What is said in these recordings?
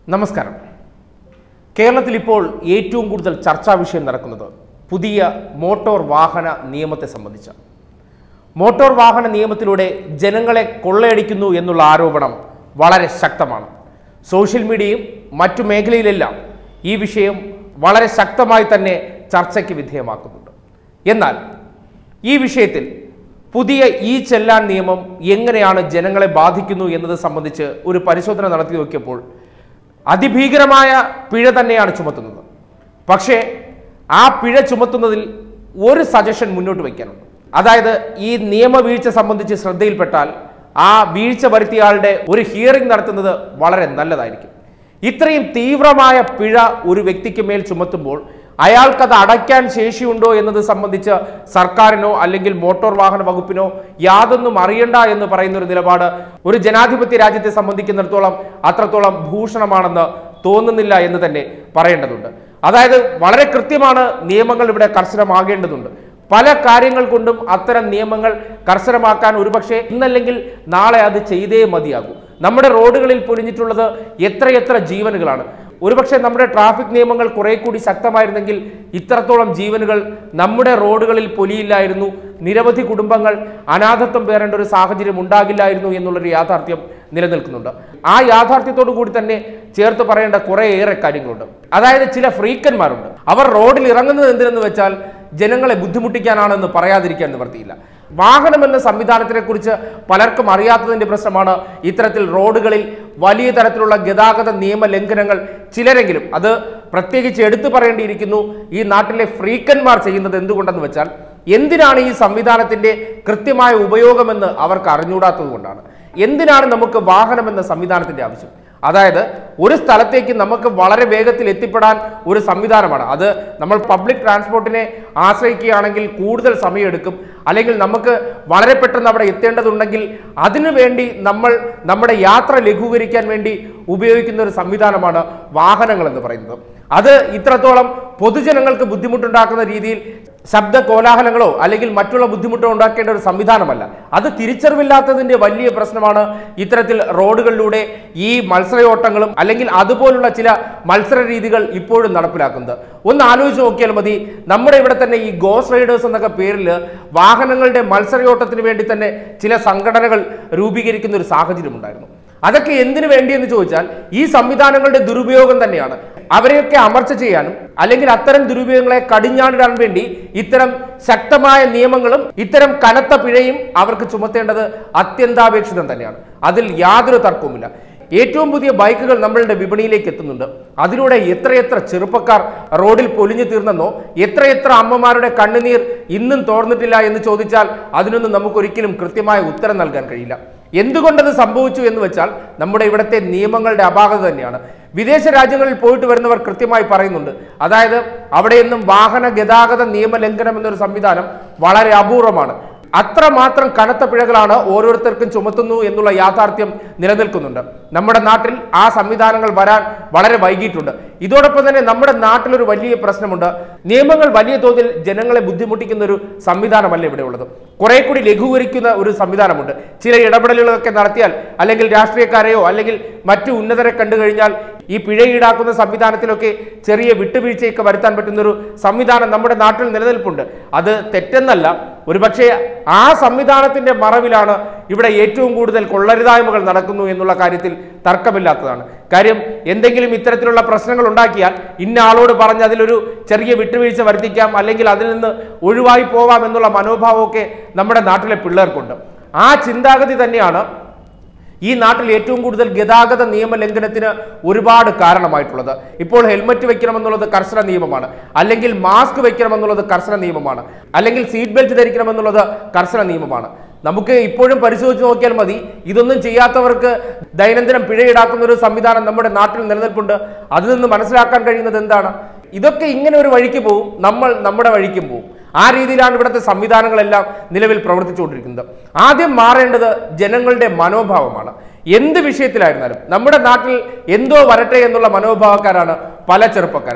നമസ്കാരം കേരളത്തിൽ ഇപ്പോൾ ഏറ്റവും കൂടുതൽ ചർച്ചാ വിഷയം നടക്കുന്നത് പുതിയ മോട്ടോർ വാഹന നിയമത്തെ സംബന്ധിച്ച മോട്ടോർ വാഹന നിയമത്തിലൂടെ ജനങ്ങളെ കൊള്ളയടിക്കുന്നു എന്നുള്ള ആരോപണം വളരെ ശക്തമാണ് സോഷ്യൽ മീഡിയയും മറ്റു മേഖലയിലെല്ലാം ഈ വിഷയം വളരെ ശക്തമായി തന്നെ ചർച്ചയ്ക്ക് വിധേയമാക്കുന്നുണ്ട് എന്നാൽ ഈ വിഷയത്തിൽ പുതിയ ഈ ചെല്ലാൻ നിയമം എങ്ങനെയാണ് ജനങ്ങളെ ബാധിക്കുന്നു എന്നത് സംബന്ധിച്ച് ഒരു പരിശോധന നടത്തി നോക്കിയപ്പോൾ അതിഭീകരമായ പിഴ തന്നെയാണ് ചുമത്തുന്നത് പക്ഷേ ആ പിഴ ചുമത്തുന്നതിൽ ഒരു സജഷൻ മുന്നോട്ട് വയ്ക്കാനുണ്ട് അതായത് ഈ നിയമവീഴ്ച സംബന്ധിച്ച് ശ്രദ്ധയിൽപ്പെട്ടാൽ ആ വീഴ്ച വരുത്തിയയാളുടെ ഒരു ഹിയറിംഗ് നടത്തുന്നത് വളരെ നല്ലതായിരിക്കും ഇത്രയും തീവ്രമായ പിഴ ഒരു വ്യക്തിക്ക് മേൽ ചുമത്തുമ്പോൾ അയാൾക്കത് അടയ്ക്കാൻ ശേഷിയുണ്ടോ എന്നത് സംബന്ധിച്ച് സർക്കാരിനോ അല്ലെങ്കിൽ മോട്ടോർ വാഹന വകുപ്പിനോ യാതൊന്നും അറിയണ്ട എന്ന് പറയുന്ന ഒരു നിലപാട് ഒരു ജനാധിപത്യ രാജ്യത്തെ സംബന്ധിക്കുന്നിടത്തോളം അത്രത്തോളം ഭൂഷണമാണെന്ന് തോന്നുന്നില്ല എന്ന് തന്നെ പറയേണ്ടതുണ്ട് അതായത് വളരെ കൃത്യമാണ് നിയമങ്ങൾ ഇവിടെ കർശനമാകേണ്ടതുണ്ട് പല കാര്യങ്ങൾ കൊണ്ടും അത്തരം നിയമങ്ങൾ കർശനമാക്കാൻ ഒരുപക്ഷെ ഇന്നല്ലെങ്കിൽ നാളെ അത് ചെയ്തേ മതിയാകൂ നമ്മുടെ റോഡുകളിൽ പൊലിഞ്ഞിട്ടുള്ളത് എത്രയെത്ര ജീവനുകളാണ് ഒരുപക്ഷെ നമ്മുടെ ട്രാഫിക് നിയമങ്ങൾ കുറെ കൂടി ശക്തമായിരുന്നെങ്കിൽ ഇത്രത്തോളം ജീവനുകൾ നമ്മുടെ റോഡുകളിൽ പൊലിയില്ലായിരുന്നു നിരവധി കുടുംബങ്ങൾ അനാഥത്വം പേറേണ്ട ഒരു സാഹചര്യം ഉണ്ടാകില്ലായിരുന്നു എന്നുള്ളൊരു യാഥാർത്ഥ്യം നിലനിൽക്കുന്നുണ്ട് ആ യാഥാർത്ഥ്യത്തോടു കൂടി തന്നെ ചേർത്ത് പറയേണ്ട കുറേയേറെ കാര്യങ്ങളുണ്ട് അതായത് ചില ഫ്രീക്കന്മാരുണ്ട് അവർ റോഡിൽ ഇറങ്ങുന്നത് എന്തിനെന്ന് വെച്ചാൽ ജനങ്ങളെ ബുദ്ധിമുട്ടിക്കാനാണെന്ന് പറയാതിരിക്കാൻ നിവർത്തിയില്ല വാഹനം എന്ന സംവിധാനത്തിനെ കുറിച്ച് പലർക്കും അറിയാത്തതിന്റെ പ്രശ്നമാണ് ഇത്തരത്തിൽ റോഡുകളിൽ വലിയ തരത്തിലുള്ള ഗതാഗത നിയമ ലംഘനങ്ങൾ ചിലരെങ്കിലും അത് പ്രത്യേകിച്ച് എടുത്തു പറയേണ്ടിയിരിക്കുന്നു ഈ നാട്ടിലെ ഫ്രീക്കന്മാർ ചെയ്യുന്നത് എന്തുകൊണ്ടെന്ന് വെച്ചാൽ എന്തിനാണ് ഈ സംവിധാനത്തിന്റെ കൃത്യമായ ഉപയോഗമെന്ന് അവർക്ക് അറിഞ്ഞുകൂടാത്തത് കൊണ്ടാണ് എന്തിനാണ് നമുക്ക് വാഹനം എന്ന സംവിധാനത്തിന്റെ ആവശ്യം അതായത് ഒരു സ്ഥലത്തേക്ക് നമുക്ക് വളരെ വേഗത്തിൽ എത്തിപ്പെടാൻ ഒരു സംവിധാനമാണ് അത് നമ്മൾ പബ്ലിക് ട്രാൻസ്പോർട്ടിനെ ആശ്രയിക്കുകയാണെങ്കിൽ കൂടുതൽ സമയമെടുക്കും അല്ലെങ്കിൽ നമുക്ക് വളരെ പെട്ടെന്ന് അവിടെ എത്തേണ്ടതുണ്ടെങ്കിൽ അതിനു വേണ്ടി നമ്മൾ നമ്മുടെ യാത്ര ലഘൂകരിക്കാൻ വേണ്ടി ഉപയോഗിക്കുന്ന ഒരു സംവിധാനമാണ് വാഹനങ്ങൾ എന്ന് പറയുന്നത് അത് ഇത്രത്തോളം പൊതുജനങ്ങൾക്ക് ബുദ്ധിമുട്ടുണ്ടാക്കുന്ന രീതിയിൽ ശബ്ദ കോലാഹലങ്ങളോ അല്ലെങ്കിൽ മറ്റുള്ള ബുദ്ധിമുട്ടോ ഉണ്ടാക്കേണ്ട ഒരു സംവിധാനമല്ല അത് തിരിച്ചറിവില്ലാത്തതിന്റെ വലിയ പ്രശ്നമാണ് ഇത്തരത്തിൽ റോഡുകളിലൂടെ ഈ മത്സരയോട്ടങ്ങളും അല്ലെങ്കിൽ അതുപോലുള്ള ചില മത്സര രീതികൾ ഇപ്പോഴും നടപ്പിലാക്കുന്നത് ഒന്ന് ആലോചിച്ച് നോക്കിയാൽ മതി നമ്മുടെ ഇവിടെ തന്നെ ഈ ഗോസ് റൈഡേഴ്സ് എന്നൊക്കെ പേരിൽ വാഹനങ്ങളുടെ മത്സരയോട്ടത്തിന് വേണ്ടി തന്നെ ചില സംഘടനകൾ രൂപീകരിക്കുന്ന ഒരു സാഹചര്യം ഉണ്ടായിരുന്നു അതൊക്കെ എന്തിനു വേണ്ടിയെന്ന് ചോദിച്ചാൽ ഈ സംവിധാനങ്ങളുടെ ദുരുപയോഗം തന്നെയാണ് അവരെയൊക്കെ അമർച്ച ചെയ്യാനും അല്ലെങ്കിൽ അത്തരം ദുരുപയോഗങ്ങളെ കടിഞ്ഞാണിടാൻ വേണ്ടി ഇത്തരം ശക്തമായ നിയമങ്ങളും ഇത്തരം കനത്ത പിഴയും അവർക്ക് ചുമത്തേണ്ടത് അത്യന്താപേക്ഷിതം തന്നെയാണ് അതിൽ യാതൊരു തർക്കവുമില്ല ഏറ്റവും പുതിയ ബൈക്കുകൾ നമ്മളുടെ വിപണിയിലേക്ക് എത്തുന്നുണ്ട് അതിലൂടെ എത്രയെത്ര ചെറുപ്പക്കാർ റോഡിൽ പൊലിഞ്ഞു തീർന്നെന്നോ എത്രയെത്ര അമ്മമാരുടെ കണ്ണുനീർ ഇന്നും തോർന്നിട്ടില്ല എന്ന് ചോദിച്ചാൽ അതിനൊന്നും നമുക്കൊരിക്കലും കൃത്യമായ ഉത്തരം നൽകാൻ കഴിയില്ല എന്തുകൊണ്ടത് സംഭവിച്ചു എന്ന് വെച്ചാൽ നമ്മുടെ ഇവിടുത്തെ നിയമങ്ങളുടെ അപാകത തന്നെയാണ് വിദേശ രാജ്യങ്ങളിൽ പോയിട്ട് വരുന്നവർ കൃത്യമായി പറയുന്നുണ്ട് അതായത് അവിടെയൊന്നും വാഹന ഗതാഗത നിയമ ലംഘനം എന്നൊരു സംവിധാനം വളരെ അപൂർവമാണ് അത്രമാത്രം കനത്ത പിഴകളാണ് ഓരോരുത്തർക്കും ചുമത്തുന്നു എന്നുള്ള യാഥാർത്ഥ്യം നിലനിൽക്കുന്നുണ്ട് നമ്മുടെ നാട്ടിൽ ആ സംവിധാനങ്ങൾ വരാൻ വളരെ വൈകിട്ടുണ്ട് ഇതോടൊപ്പം തന്നെ നമ്മുടെ നാട്ടിലൊരു വലിയ പ്രശ്നമുണ്ട് നിയമങ്ങൾ വലിയ തോതിൽ ജനങ്ങളെ ബുദ്ധിമുട്ടിക്കുന്ന ഒരു സംവിധാനമല്ല ഇവിടെ ഉള്ളത് കുറെ കൂടി ലഘൂകരിക്കുന്ന ഒരു സംവിധാനമുണ്ട് ചില ഇടപെടലുകളൊക്കെ നടത്തിയാൽ അല്ലെങ്കിൽ രാഷ്ട്രീയക്കാരെയോ അല്ലെങ്കിൽ മറ്റു ഉന്നതരെ കണ്ടു കഴിഞ്ഞാൽ ഈ പിഴ ഈടാക്കുന്ന സംവിധാനത്തിലൊക്കെ ചെറിയ വിട്ടുവീഴ്ചയൊക്കെ വരുത്താൻ പറ്റുന്ന ഒരു സംവിധാനം നമ്മുടെ നാട്ടിൽ നിലനിൽപ്പുണ്ട് അത് തെറ്റെന്നല്ല ഒരുപക്ഷെ ആ സംവിധാനത്തിന്റെ മറവിലാണ് ഇവിടെ ഏറ്റവും കൂടുതൽ കൊള്ളരുതായ്മകൾ നടക്കുന്നു എന്നുള്ള കാര്യത്തിൽ തർക്കമില്ലാത്തതാണ് കാര്യം എന്തെങ്കിലും ഇത്തരത്തിലുള്ള പ്രശ്നങ്ങൾ ഉണ്ടാക്കിയാൽ ഇന്ന ആളോട് പറഞ്ഞ് അതിലൊരു ചെറിയ വിട്ടുവീഴ്ച വരുത്തിക്കാം അല്ലെങ്കിൽ അതിൽ നിന്ന് ഒഴിവായി പോവാം എന്നുള്ള മനോഭാവമൊക്കെ നമ്മുടെ നാട്ടിലെ പിള്ളേർക്കുണ്ട് ആ ചിന്താഗതി തന്നെയാണ് ഈ നാട്ടിൽ ഏറ്റവും കൂടുതൽ ഗതാഗത നിയമ ലംഘനത്തിന് ഒരുപാട് കാരണമായിട്ടുള്ളത് ഇപ്പോൾ ഹെൽമറ്റ് വെക്കണമെന്നുള്ളത് കർശന നിയമമാണ് അല്ലെങ്കിൽ മാസ്ക് വെക്കണമെന്നുള്ളത് കർശന നിയമമാണ് അല്ലെങ്കിൽ സീറ്റ് ബെൽറ്റ് ധരിക്കണമെന്നുള്ളത് കർശന നിയമമാണ് നമുക്ക് ഇപ്പോഴും പരിശോധിച്ച് നോക്കിയാൽ മതി ഇതൊന്നും ചെയ്യാത്തവർക്ക് ദൈനംദിനം പിഴ ഈടാക്കുന്ന ഒരു സംവിധാനം നമ്മുടെ നാട്ടിൽ നിലനിൽപ്പുണ്ട് അതിൽ നിന്ന് മനസ്സിലാക്കാൻ കഴിയുന്നത് എന്താണ് ഇതൊക്കെ ഇങ്ങനെ ഒരു വഴിക്ക് പോവും നമ്മൾ നമ്മുടെ വഴിക്കും പോവും ആ രീതിയിലാണ് ഇവിടുത്തെ സംവിധാനങ്ങളെല്ലാം നിലവിൽ പ്രവർത്തിച്ചുകൊണ്ടിരിക്കുന്നത് ആദ്യം മാറേണ്ടത് ജനങ്ങളുടെ മനോഭാവമാണ് എന്ത് വിഷയത്തിലായിരുന്നാലും നമ്മുടെ നാട്ടിൽ എന്തോ വരട്ടെ എന്നുള്ള മനോഭാവക്കാരാണ് പല ചെറുപ്പക്കാരും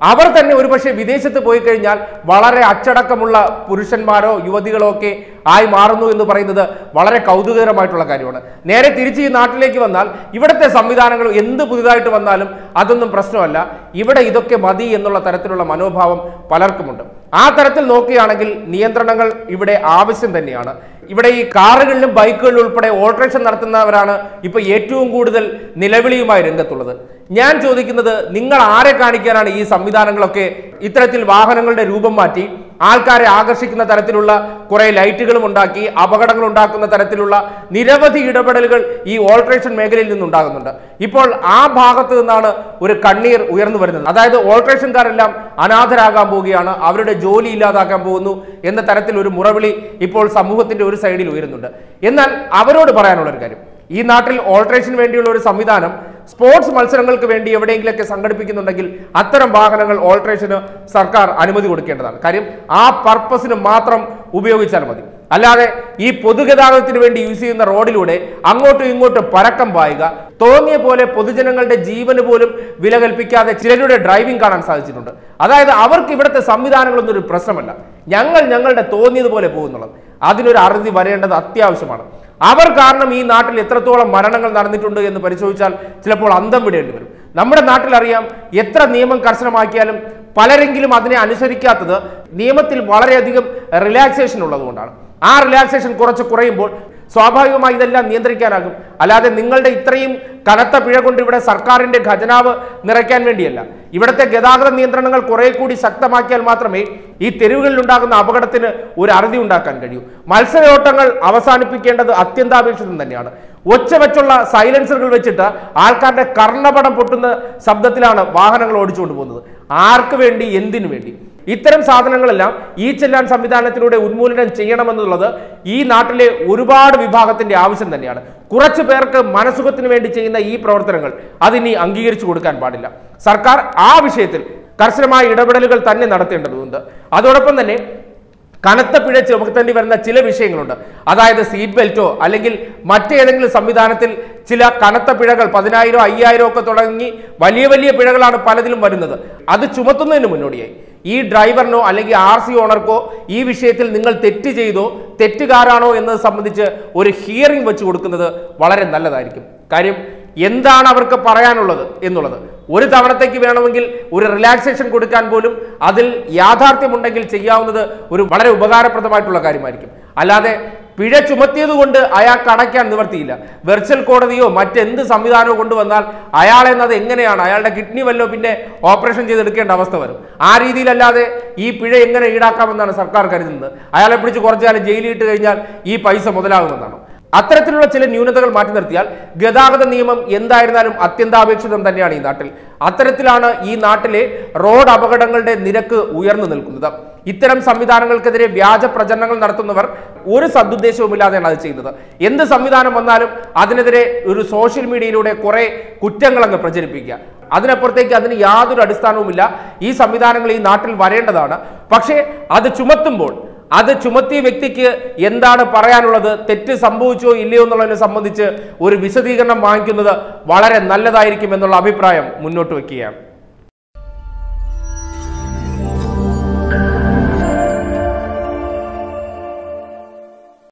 അവർ തന്നെ ഒരുപക്ഷെ വിദേശത്ത് പോയി കഴിഞ്ഞാൽ വളരെ അച്ചടക്കമുള്ള പുരുഷന്മാരോ യുവതികളോ ഒക്കെ ആയി മാറുന്നു എന്ന് പറയുന്നത് വളരെ കൗതുകകരമായിട്ടുള്ള കാര്യമാണ് നേരെ തിരിച്ച് ഈ നാട്ടിലേക്ക് വന്നാൽ ഇവിടുത്തെ സംവിധാനങ്ങൾ എന്ത് പുതുതായിട്ട് വന്നാലും അതൊന്നും പ്രശ്നമല്ല ഇവിടെ ഇതൊക്കെ മതി എന്നുള്ള തരത്തിലുള്ള മനോഭാവം പലർക്കുമുണ്ട് ആ തരത്തിൽ നോക്കുകയാണെങ്കിൽ നിയന്ത്രണങ്ങൾ ഇവിടെ ആവശ്യം തന്നെയാണ് ഇവിടെ ഈ കാറുകളിലും ബൈക്കുകളിലും ഉൾപ്പെടെ ഓൾട്രേഷൻ നടത്തുന്നവരാണ് ഇപ്പൊ ഏറ്റവും കൂടുതൽ നിലവിളിയുമായി രംഗത്തുള്ളത് ഞാൻ ചോദിക്കുന്നത് നിങ്ങൾ ആരെ കാണിക്കാനാണ് ഈ സംവിധാനങ്ങളൊക്കെ ഇത്തരത്തിൽ വാഹനങ്ങളുടെ രൂപം മാറ്റി ആൾക്കാരെ ആകർഷിക്കുന്ന തരത്തിലുള്ള കുറെ ലൈറ്റുകളും ഉണ്ടാക്കി അപകടങ്ങൾ ഉണ്ടാക്കുന്ന തരത്തിലുള്ള നിരവധി ഇടപെടലുകൾ ഈ ഓൾട്രേഷൻ മേഖലയിൽ നിന്നുണ്ടാകുന്നുണ്ട് ഇപ്പോൾ ആ ഭാഗത്ത് നിന്നാണ് ഒരു കണ്ണീർ ഉയർന്നു വരുന്നത് അതായത് ഓൾട്രേഷൻകാരെല്ലാം അനാഥരാകാൻ പോവുകയാണ് അവരുടെ ജോലി ഇല്ലാതാക്കാൻ പോകുന്നു എന്ന തരത്തിൽ ഒരു മുറവിളി ഇപ്പോൾ സമൂഹത്തിന്റെ ഒരു സൈഡിൽ ഉയരുന്നുണ്ട് എന്നാൽ അവരോട് പറയാനുള്ള ഒരു കാര്യം ഈ നാട്ടിൽ ഓൾട്രേഷന് വേണ്ടിയുള്ള ഒരു സംവിധാനം സ്പോർട്സ് മത്സരങ്ങൾക്ക് വേണ്ടി എവിടെയെങ്കിലൊക്കെ സംഘടിപ്പിക്കുന്നുണ്ടെങ്കിൽ അത്തരം വാഹനങ്ങൾ ഓൾട്രേഷന് സർക്കാർ അനുമതി കൊടുക്കേണ്ടതാണ് കാര്യം ആ പർപ്പസിന് മാത്രം ഉപയോഗിച്ചാൽ മതി അല്ലാതെ ഈ പൊതുഗതാഗതത്തിന് വേണ്ടി യൂസ് ചെയ്യുന്ന റോഡിലൂടെ അങ്ങോട്ടും ഇങ്ങോട്ടും പരക്കം പായുക തോന്നിയ പോലെ പൊതുജനങ്ങളുടെ ജീവന് പോലും വില കൽപ്പിക്കാതെ ചിലരുടെ ഡ്രൈവിംഗ് കാണാൻ സാധിച്ചിട്ടുണ്ട് അതായത് അവർക്ക് ഇവിടുത്തെ സംവിധാനങ്ങളൊന്നും ഒരു പ്രശ്നമല്ല ഞങ്ങൾ ഞങ്ങളുടെ തോന്നിയതുപോലെ പോകുന്നുള്ളത് അതിനൊരു അറുതി വരേണ്ടത് അത്യാവശ്യമാണ് അവർ കാരണം ഈ നാട്ടിൽ എത്രത്തോളം മരണങ്ങൾ നടന്നിട്ടുണ്ട് എന്ന് പരിശോധിച്ചാൽ ചിലപ്പോൾ അന്തം വിടേണ്ടി വരും നമ്മുടെ നാട്ടിൽ അറിയാം എത്ര നിയമം കർശനമാക്കിയാലും പലരെങ്കിലും അതിനെ അനുസരിക്കാത്തത് നിയമത്തിൽ വളരെയധികം റിലാക്സേഷൻ ഉള്ളതുകൊണ്ടാണ് ആ റിലാക്സേഷൻ കുറച്ച് കുറയുമ്പോൾ സ്വാഭാവികമായി ഇതെല്ലാം നിയന്ത്രിക്കാനാകും അല്ലാതെ നിങ്ങളുടെ ഇത്രയും കനത്ത പിഴ കൊണ്ട് ഇവിടെ സർക്കാരിന്റെ ഖജനാവ് നിറയ്ക്കാൻ വേണ്ടിയല്ല ഇവിടുത്തെ ഗതാഗത നിയന്ത്രണങ്ങൾ കുറെ കൂടി ശക്തമാക്കിയാൽ മാത്രമേ ഈ തെരുവുകളിൽ ഉണ്ടാകുന്ന അപകടത്തിന് ഒരു അറുതി ഉണ്ടാക്കാൻ കഴിയൂ മത്സരയോട്ടങ്ങൾ അവസാനിപ്പിക്കേണ്ടത് അത്യന്താപേക്ഷിതം തന്നെയാണ് ഒച്ച വെച്ചുള്ള സൈലൻസറുകൾ വെച്ചിട്ട് ആൾക്കാരുടെ കർണപടം പൊട്ടുന്ന ശബ്ദത്തിലാണ് വാഹനങ്ങൾ ഓടിച്ചുകൊണ്ട് പോകുന്നത് ആർക്ക് വേണ്ടി എന്തിനു വേണ്ടി ഇത്തരം സാധനങ്ങളെല്ലാം ഈ ചെല്ലാൻ സംവിധാനത്തിലൂടെ ഉന്മൂലനം ചെയ്യണമെന്നുള്ളത് ഈ നാട്ടിലെ ഒരുപാട് വിഭാഗത്തിന്റെ ആവശ്യം തന്നെയാണ് കുറച്ചു പേർക്ക് മനസുഖത്തിന് വേണ്ടി ചെയ്യുന്ന ഈ പ്രവർത്തനങ്ങൾ അതിനി അംഗീകരിച്ചു കൊടുക്കാൻ പാടില്ല സർക്കാർ ആ വിഷയത്തിൽ കർശനമായ ഇടപെടലുകൾ തന്നെ നടത്തേണ്ടതുണ്ട് അതോടൊപ്പം തന്നെ കനത്ത പിഴ ചുമത്തേണ്ടി വരുന്ന ചില വിഷയങ്ങളുണ്ട് അതായത് സീറ്റ് ബെൽറ്റോ അല്ലെങ്കിൽ മറ്റേതെങ്കിലും സംവിധാനത്തിൽ ചില കനത്ത പിഴകൾ പതിനായിരം അയ്യായിരം ഒക്കെ തുടങ്ങി വലിയ വലിയ പിഴകളാണ് പലതിലും വരുന്നത് അത് ചുമത്തുന്നതിന് മുന്നോടിയായി ഈ ഡ്രൈവറിനോ അല്ലെങ്കിൽ ആർ സി ഓണർക്കോ ഈ വിഷയത്തിൽ നിങ്ങൾ തെറ്റ് ചെയ്തോ തെറ്റുകാരാണോ എന്നത് സംബന്ധിച്ച് ഒരു ഹിയറിംഗ് വെച്ച് കൊടുക്കുന്നത് വളരെ നല്ലതായിരിക്കും കാര്യം എന്താണ് അവർക്ക് പറയാനുള്ളത് എന്നുള്ളത് ഒരു തവണത്തേക്ക് വേണമെങ്കിൽ ഒരു റിലാക്സേഷൻ കൊടുക്കാൻ പോലും അതിൽ യാഥാർത്ഥ്യമുണ്ടെങ്കിൽ ചെയ്യാവുന്നത് ഒരു വളരെ ഉപകാരപ്രദമായിട്ടുള്ള കാര്യമായിരിക്കും അല്ലാതെ പിഴ ചുമത്തിയത് കൊണ്ട് അയാൾക്ക് അടയ്ക്കാൻ നിവർത്തിയില്ല വെർച്വൽ കോടതിയോ മറ്റെന്ത് സംവിധാനമോ കൊണ്ടുവന്നാൽ അയാളെന്നത് എങ്ങനെയാണ് അയാളുടെ കിഡ്നി വല്ലോ പിന്നെ ഓപ്പറേഷൻ ചെയ്തെടുക്കേണ്ട അവസ്ഥ വരും ആ രീതിയിലല്ലാതെ ഈ പിഴ എങ്ങനെ ഈടാക്കാമെന്നാണ് സർക്കാർ കരുതുന്നത് അയാളെ പിടിച്ച് കുറച്ചു കാലം ജയിലിൽ ഇട്ട് കഴിഞ്ഞാൽ ഈ പൈസ മുതലാകുമെന്നാണ് അത്തരത്തിലുള്ള ചില ന്യൂനതകൾ മാറ്റി നിർത്തിയാൽ ഗതാഗത നിയമം എന്തായിരുന്നാലും അത്യന്താപേക്ഷിതം തന്നെയാണ് ഈ നാട്ടിൽ അത്തരത്തിലാണ് ഈ നാട്ടിലെ റോഡ് അപകടങ്ങളുടെ നിരക്ക് ഉയർന്നു നിൽക്കുന്നത് ഇത്തരം സംവിധാനങ്ങൾക്കെതിരെ വ്യാജ പ്രചരണങ്ങൾ നടത്തുന്നവർ ഒരു സദുദ്ദേശവുമില്ലാതെയാണ് അത് ചെയ്യുന്നത് എന്ത് സംവിധാനം വന്നാലും അതിനെതിരെ ഒരു സോഷ്യൽ മീഡിയയിലൂടെ കുറെ കുറ്റങ്ങൾ അങ്ങ് പ്രചരിപ്പിക്കുക അതിനപ്പുറത്തേക്ക് അതിന് യാതൊരു അടിസ്ഥാനവുമില്ല ഈ സംവിധാനങ്ങൾ ഈ നാട്ടിൽ വരേണ്ടതാണ് പക്ഷേ അത് ചുമത്തുമ്പോൾ അത് ചുമത്തിയ വ്യക്തിക്ക് എന്താണ് പറയാനുള്ളത് തെറ്റ് സംഭവിച്ചോ ഇല്ലയോ എന്നുള്ളതിനെ സംബന്ധിച്ച് ഒരു വിശദീകരണം വാങ്ങിക്കുന്നത് വളരെ നല്ലതായിരിക്കും എന്നുള്ള അഭിപ്രായം മുന്നോട്ട് വയ്ക്കുകയാണ്